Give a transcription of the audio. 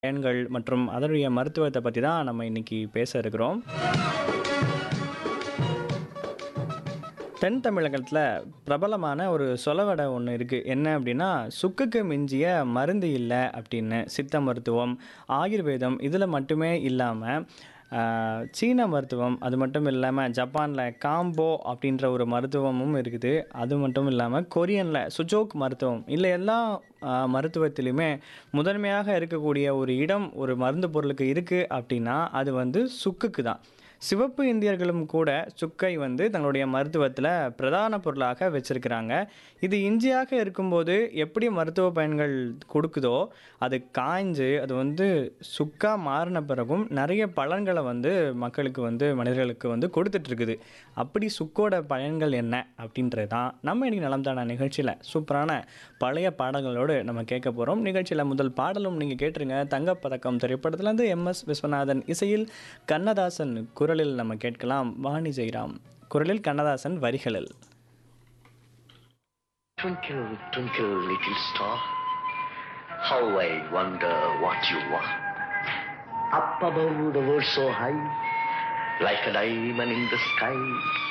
பயன்கள் மற்றும் அதனுடைய மருத்துவத்தை பத்தி தான் நம்ம இன்னைக்கு பேச இருக்கிறோம். தென் தமிழகத்துல பிரபலமான ஒரு சொலவடை ஒண்ணு இருக்கு. என்ன அப்படின்னா, "சுக்குக்கு மிஞ்சிய மருந்து இல்ல" அப்படின்னு. சித்த மருத்துவம், ஆயுர்வேதம் இதுல மட்டுமே இல்லாம, அ சீன மருத்துவம், அது மட்டும் இல்லாம ஜப்பான்ல காம்போ அப்படின்ற ஒரு மருத்துவமும் இருக்குது. அது மட்டும் இல்லாம கொரியன்ல சுஜோக் மருத்துவம். இல்ல எல்லா அ மருத்துவத்திலுமே முதன்மையாக இருக்கக்கூடிய ஒரு இடம் ஒரு மருந்து பொருளுக்கு இருக்கு அப்படின்னா, அது வந்து சுக்குக்கு தான். சிவப்பு இந்தியர்களும் கூட சுக்கை வந்து தங்களுடைய மருத்துவத்துல பிரதான பொருளாக வச்சிருக்கிறாங்க. இது இஞ்சியாக இருக்கும்போது எப்படி மருத்துவ பயன்கள் குடுக்குதோ, அது காய்ஞ்சு அது வந்து சுக்கா மாறுன பிறகும் நெறைய பலன்கள வந்து மக்களுக்கு வந்து மனிதர்களுக்கு வந்து குடுத்துட்டுருக்குது. அப்படி சுக்கோட பயன்கள் என்ன? அப்படின்றது தான் நம்ம இன்னைக்கு நலம் தானா நிகழ்ச்சியில சூப்பரான பழைய பாடல்களோடு நம்ம கேட்க போறோம். நிகழ்ச்சியில முதல் பாடலும் நீங்க கேட்டுருங்க. தங்கப்பதக்கம் திரைப்படத்திலிருந்து எம்.எஸ். விஸ்வநாதன் இசையில் கண்ணதாசன் குரலில் நம்ம கேட்கலாம். வாணி ஜெயராம் குரலில் கண்ணதாசன் வரிகளில். Twinkle, twinkle, little star, how I wonder what you are. Up above the world so high, like a diamond in the sky,